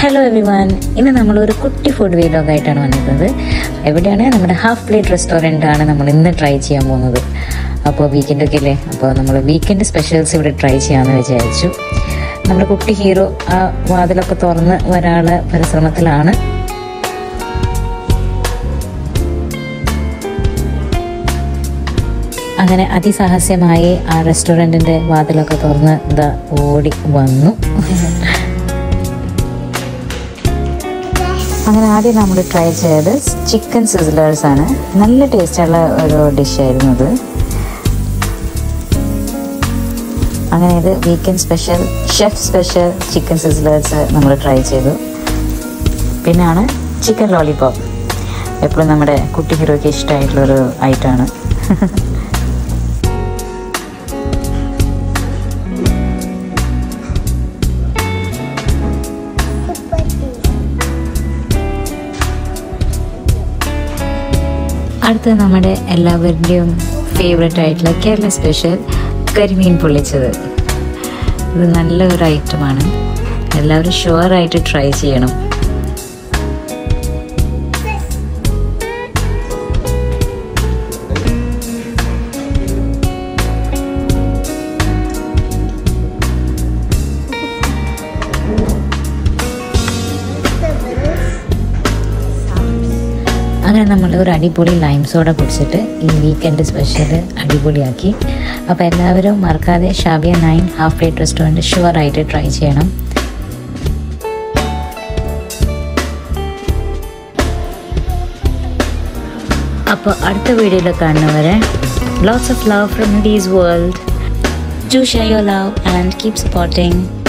hello every one ഇന്ന് നമ്മളൊരു കുട്ടി ഫുഡ് വീലോഗായിട്ടാണ് വന്നിരുന്നത് എവിടെയാണ് നമ്മുടെ ഹാഫ് പ്ലേറ്റ് റെസ്റ്റോറൻ്റ് ആണ് നമ്മൾ ഇന്ന് ട്രൈ ചെയ്യാൻ പോകുന്നത് അപ്പോൾ വീക്കെൻഡ് ഒക്കെ അല്ലേ അപ്പോൾ നമ്മൾ വീക്കെൻഡ് സ്പെഷ്യൽസ് ഇവിടെ ട്രൈ ചെയ്യാമെന്ന് വിചാരിച്ചു നമ്മുടെ കുട്ടി ഹീറോ ആ വാതിലൊക്കെ തുറന്ന് വരാനുള്ള പരിശ്രമത്തിലാണ് അങ്ങനെ അതിസാഹസ്യമായി ആ റെസ്റ്റോറൻറ്റിൻ്റെ വാതിലൊക്കെ തുറന്ന് ഇതാ ഓടി വന്നു അങ്ങനെ ആദ്യം നമ്മൾ ട്രൈ ചെയ്തത് ചിക്കൻ സിസിലേഴ്സ് ആണ് നല്ല ടേസ്റ്റുള്ള ഒരു ഡിഷായിരുന്നു ഇത് അങ്ങനെ ഇത് weekend special chef special chicken sizzlers നമ്മൾ ട്രൈ ചെയ്തു പിന്നാണ് ചിക്കൻ ലോലിപോപ്പ് എപ്പോഴും നമ്മുടെ കുട്ടി ഹീറോയ്ക്ക് ഇഷ്ടമായിട്ടുള്ളൊരു ഐറ്റമാണ് അടുത്ത നമ്മുടെ എല്ലാവരുടെയും ഫേവറേറ്റ് ആയിട്ടുള്ള കേരള സ്പെഷ്യൽ കരിമീൻ പൊള്ളിച്ചത് ഇത് നല്ലൊരു ഐറ്റമാണ് എല്ലാവരും ഷുവറായിട്ട് ട്രൈ ചെയ്യണം അങ്ങനെ നമ്മൾ ഒരു അടിപൊളി ലൈം സോഡ കുടിച്ചിട്ട് ഈ വീക്കെൻഡ് സ്പെഷ്യൽ അടിപൊളിയാക്കി അപ്പോൾ എല്ലാവരും മറക്കാതെ Shavia nine half plate restaurant ഷുവറായിട്ട് ട്രൈ ചെയ്യണം അപ്പോൾ അടുത്ത വീഡിയോയിൽ കാണുന്നവരെ lots of love from these world to share your love and keep supporting